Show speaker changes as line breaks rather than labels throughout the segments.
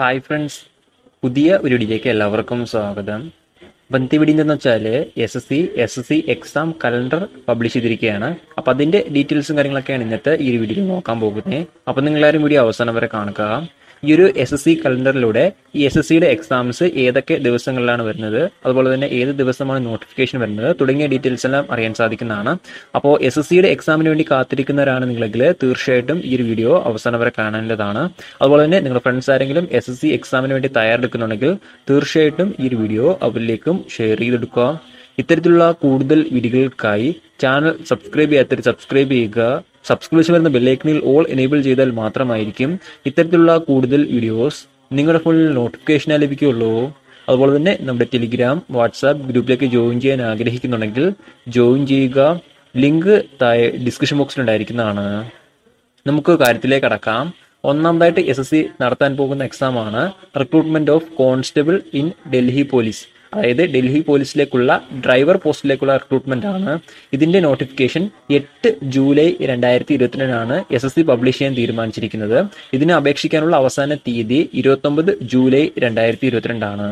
hi friends പുതിയ ഒരു വീഡിയോയിലേക്ക് എല്ലാവർക്കും സ്വാഗതം അപ്പം ഇന്നത്തെ വീഡിയോ എന്തെന്ന് വെച്ചാൽ S S C S S C exam calendar publish ചെയ്തിരിക്കുകയാണ് അപ്പം അതിൻ്റെ ഡീറ്റെയിൽസും കാര്യങ്ങളൊക്കെയാണ് ഇന്നത്തെ ഈ ഒരു വീഡിയോയിൽ നോക്കാൻ പോകുന്നത് അപ്പം നിങ്ങളാരും വീഡിയോ അവസാനം വരെ കാണുക ഈ ഒരു എസ് എസ് സി കലണ്ടറിലൂടെ ഈ എസ് എസ് സിയുടെ എക്സാംസ് ഏതൊക്കെ ദിവസങ്ങളിലാണ് വരുന്നത് അതുപോലെ തന്നെ ഏത് ദിവസമാണ് നോട്ടിഫിക്കേഷൻ വരുന്നത് തുടങ്ങിയ ഡീറ്റെയിൽസ് എല്ലാം അറിയാൻ സാധിക്കുന്നതാണ് അപ്പോൾ എസ് എസ് സിയുടെ എക്സാമിന് വേണ്ടി കാത്തിരിക്കുന്നവരാണ് നിങ്ങളെങ്കിൽ തീർച്ചയായിട്ടും ഈ ഒരു വീഡിയോ അവസാനം വരെ കാണേണ്ടതാണ് അതുപോലെ തന്നെ നിങ്ങളുടെ ഫ്രണ്ട്സ് ആരെങ്കിലും എസ് എസ് സി എക്സാമിന് വേണ്ടി തയ്യാറെടുക്കുന്നുണ്ടെങ്കിൽ തീർച്ചയായിട്ടും ഈ ഒരു വീഡിയോ അവരിലേക്കും ഷെയർ ചെയ്തെടുക്കുക ഇത്തരത്തിലുള്ള കൂടുതൽ വീഡിയോകൾക്കായി ചാനൽ സബ്സ്ക്രൈബ് ചെയ്യാത്തവർ സബ്സ്ക്രൈബ് ചെയ്യുക സബ്സ്ക്രിപ്ഷൻ വരുന്ന ബെല്ലൈക്കണിൽ ഓൾ എനേബിൾ ചെയ്താൽ മാത്രമായിരിക്കും ഇത്തരത്തിലുള്ള കൂടുതൽ വീഡിയോസ് നിങ്ങളുടെ ഫോണിൽ നോട്ടിഫിക്കേഷനായി ലഭിക്കുകയുള്ളൂ അതുപോലെ തന്നെ നമ്മുടെ ടെലിഗ്രാം വാട്സാപ്പ് ഗ്രൂപ്പിലേക്ക് ജോയിൻ ചെയ്യാൻ ആഗ്രഹിക്കുന്നുണ്ടെങ്കിൽ ജോയിൻ ചെയ്യുക ലിങ്ക് താഴെ ഡിസ്ക്രിപ്ഷൻ ബോക്സിൽ ഉണ്ടായിരിക്കുന്നതാണ് നമുക്ക് കാര്യത്തിലേക്ക് കടക്കാം ഒന്നാമതായിട്ട് എസ് എസ് സി നടത്താൻ പോകുന്ന എക്സാം ആണ് recruitment of constable in Delhi police അതായത് ഡൽഹി പോലീസിലേക്കുള്ള ഡ്രൈവർ പോസ്റ്റിലേക്കുള്ള റിക്രൂട്ട്മെന്റ് ആണ് ഇതിന്റെ നോട്ടിഫിക്കേഷൻ എട്ട് ജൂലൈ രണ്ടായിരത്തി ഇരുപത്തിരണ്ടിനാണ് എസ് എസ് സി പബ്ലിഷ് ചെയ്യാൻ തീരുമാനിച്ചിരിക്കുന്നത് ഇതിന് അപേക്ഷിക്കാനുള്ള അവസാന തീയതി ഇരുപത്തൊമ്പത് ജൂലൈ രണ്ടായിരത്തി ഇരുപത്തിരണ്ടാണ്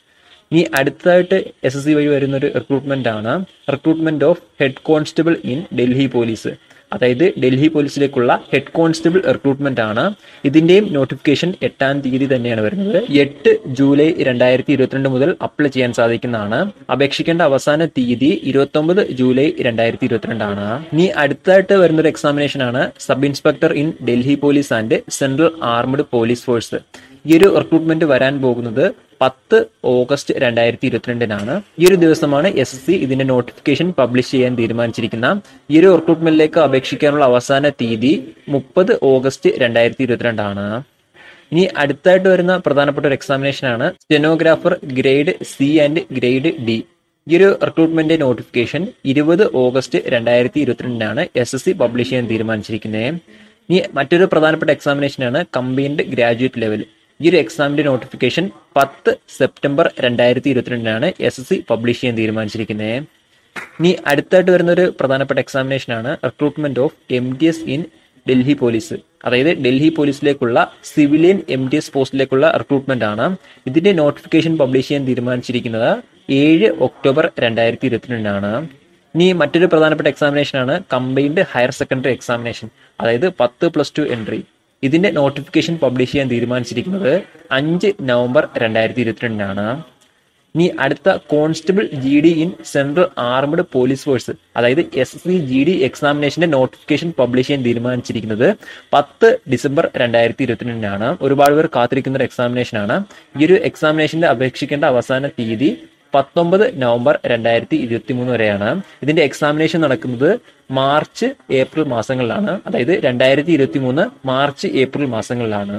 ഇനി അടുത്തതായിട്ട് എസ് എസ് സി വഴി വരുന്ന ഒരു റിക്രൂട്ട്മെന്റ് ആണ് recruitment of head constable in Delhi police അതായത് ഡൽഹി പോലീസിലേക്കുള്ള ഹെഡ് കോൺസ്റ്റബിൾ റിക്രൂട്ട്മെന്റ് ആണ് ഇതിന്റെയും നോട്ടിഫിക്കേഷൻ എട്ടാം തീയതി തന്നെയാണ് വരുന്നത് എട്ട് ജൂലൈ രണ്ടായിരത്തി ഇരുപത്തിരണ്ട് മുതൽ അപ്ലൈ ചെയ്യാൻ സാധിക്കുന്നതാണ് അപേക്ഷിക്കേണ്ട അവസാന തീയതി ഇരുപത്തി ജൂലൈ രണ്ടായിരത്തി ഇരുപത്തിരണ്ടാണ് ഇനി അടുത്തായിട്ട് വരുന്ന ഒരു എക്സാമിനേഷൻ ആണ് sub inspector in Delhi police and central armed police force ഈ ഒരു റിക്രൂട്ട്മെന്റ് വരാൻ പോകുന്നത് പത്ത് ഓഗസ്റ്റ് രണ്ടായിരത്തി ഇരുപത്തിരണ്ടിനാണ് ഈ ഒരു ദിവസമാണ് എസ് എസ് സി ഇതിന്റെ നോട്ടിഫിക്കേഷൻ പബ്ലിഷ് ചെയ്യാൻ തീരുമാനിച്ചിരിക്കുന്ന ഈ ഒരു റിക്രൂട്ട്മെന്റിലേക്ക് അപേക്ഷിക്കാനുള്ള അവസാന തീയതി മുപ്പത് ഓഗസ്റ്റ് രണ്ടായിരത്തി ഇരുപത്തിരണ്ടാണ് ഇനി അടുത്തായിട്ട് വരുന്ന പ്രധാനപ്പെട്ട ഒരു എക്സാമിനേഷൻ ആണ് stenographer grade C and grade D ഈ ഒരു റിക്രൂട്ട്മെന്റ് നോട്ടിഫിക്കേഷൻ ഇരുപത് ഓഗസ്റ്റ് രണ്ടായിരത്തി ഇരുപത്തിരണ്ടിനാണ് എസ് എസ് സി പബ്ലിഷ് ചെയ്യാൻ തീരുമാനിച്ചിരിക്കുന്നത് ഇനി മറ്റൊരു പ്രധാനപ്പെട്ട എക്സാമിനേഷൻ ആണ് കമ്പൈൻഡ് ഗ്രാജുവേറ്റ് ലെവൽ ഈ ഒരു എക്സാമിന്റെ നോട്ടിഫിക്കേഷൻ പത്ത് സെപ്റ്റംബർ രണ്ടായിരത്തി ഇരുപത്തിരണ്ടിനാണ് എസ് എസ് സി പബ്ലിഷ് ചെയ്യാൻ തീരുമാനിച്ചിരിക്കുന്നത് ഇനി അടുത്തായിട്ട് വരുന്ന ഒരു പ്രധാനപ്പെട്ട എക്സാമിനേഷൻ ആണ് recruitment of M T S in Delhi police അതായത് ഡൽഹി പോലീസിലേക്കുള്ള സിവിലിയൻ എം ഡി എസ് പോസ്റ്റിലേക്കുള്ള റിക്രൂട്ട്മെന്റ് ആണ് ഇതിന്റെ നോട്ടിഫിക്കേഷൻ പബ്ലിഷ് ചെയ്യാൻ തീരുമാനിച്ചിരിക്കുന്നത് ഏഴ് ഒക്ടോബർ രണ്ടായിരത്തി ഇരുപത്തിരണ്ടിനാണ് ഇനി മറ്റൊരു പ്രധാനപ്പെട്ട എക്സാമിനേഷൻ ആണ് കമ്പൈൻഡ് ഹയർ സെക്കൻഡറി എക്സാമിനേഷൻ അതായത് പത്ത് പ്ലസ് ടു എൻട്രി ഇതിന്റെ നോട്ടിഫിക്കേഷൻ പബ്ലിഷ് ചെയ്യാൻ തീരുമാനിച്ചിരിക്കുന്നത് അഞ്ച് നവംബർ രണ്ടായിരത്തി ഇരുപത്തിരണ്ടിനാണ് ഇനി അടുത്ത constable G D in central armed police force അതായത് എസ് സി ജി ഡി എക്സാമിനേഷന്റെ നോട്ടിഫിക്കേഷൻ പബ്ലിഷ് ചെയ്യാൻ തീരുമാനിച്ചിരിക്കുന്നത് പത്ത് ഡിസംബർ രണ്ടായിരത്തി ഇരുപത്തിരണ്ടിനാണ് ഒരുപാട് പേർ കാത്തിരിക്കുന്ന ഒരു എക്സാമിനേഷൻ ആണ് ഈ ഒരു എക്സാമിനേഷന്റെ അപേക്ഷിക്കേണ്ട അവസാന തീയതി പത്തൊമ്പത് നവംബർ രണ്ടായിരത്തി ഇരുപത്തി മൂന്ന് വരെയാണ് ഇതിന്റെ എക്സാമിനേഷൻ നടക്കുന്നത് മാർച്ച് ഏപ്രിൽ മാസങ്ങളിലാണ് അതായത് രണ്ടായിരത്തി ഇരുപത്തി മൂന്ന് മാർച്ച് ഏപ്രിൽ മാസങ്ങളിലാണ്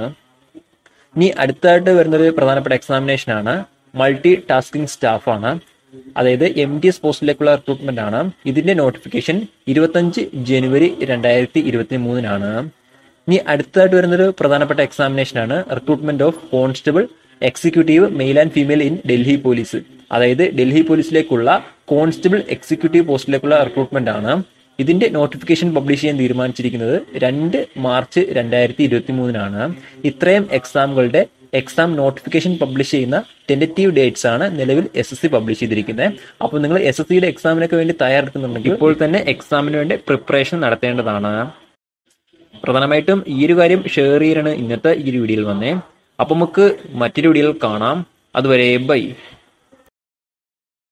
ഇനി അടുത്തായിട്ട് വരുന്നൊരു പ്രധാനപ്പെട്ട എക്സാമിനേഷൻ ആണ് മൾട്ടി ടാസ്കിംഗ് സ്റ്റാഫ് ആണ് അതായത് എം ഡി എസ് പോസ്റ്റിലേക്കുള്ള റിക്രൂട്ട്മെന്റ് ആണ് ഇതിന്റെ നോട്ടിഫിക്കേഷൻ ഇരുപത്തഞ്ച് ജനുവരി രണ്ടായിരത്തി ഇരുപത്തി മൂന്നിനാണ് ഇനി അടുത്തായിട്ട് വരുന്നൊരു പ്രധാനപ്പെട്ട എക്സാമിനേഷൻ ആണ് recruitment of constable executive male and female in Delhi police അതായത് ഡൽഹി പോലീസിലേക്കുള്ള കോൺസ്റ്റബിൾ എക്സിക്യൂട്ടീവ് പോസ്റ്റിലേക്കുള്ള റിക്രൂട്ട്മെന്റ് ആണ് ഇതിന്റെ നോട്ടിഫിക്കേഷൻ പബ്ലിഷ് ചെയ്യാൻ തീരുമാനിച്ചിരിക്കുന്നത് രണ്ട് മാർച്ച് രണ്ടായിരത്തി ഇരുപത്തി മൂന്നിനാണ് ഇത്രയും എക്സാമുകളുടെ എക്സാം നോട്ടിഫിക്കേഷൻ പബ്ലിഷ് ചെയ്യുന്ന ടെൻറ്ററ്റീവ് ഡേറ്റ്സ് ആണ് നിലവിൽ എസ് എസ് സി പബ്ലിഷ് ചെയ്തിരിക്കുന്നത് അപ്പോൾ നിങ്ങൾ എസ് എസ് സിയുടെ എക്സാമിനൊക്കെ വേണ്ടി തയ്യാറെടുക്കുന്നുണ്ടെങ്കിൽ ഇപ്പോൾ തന്നെ എക്സാമിന് വേണ്ടി പ്രിപ്പറേഷൻ നടത്തേണ്ടതാണ് പ്രധാനമായിട്ടും ഈ ഒരു കാര്യം ഷെയർ ചെയ്യാണ് ഇന്നത്തെ ഈ ഒരു വീഡിയോയിൽ വന്നേ അപ്പൊ നമുക്ക് മറ്റൊരു വീഡിയോയിൽ കാണാം അതുവരെ ബൈ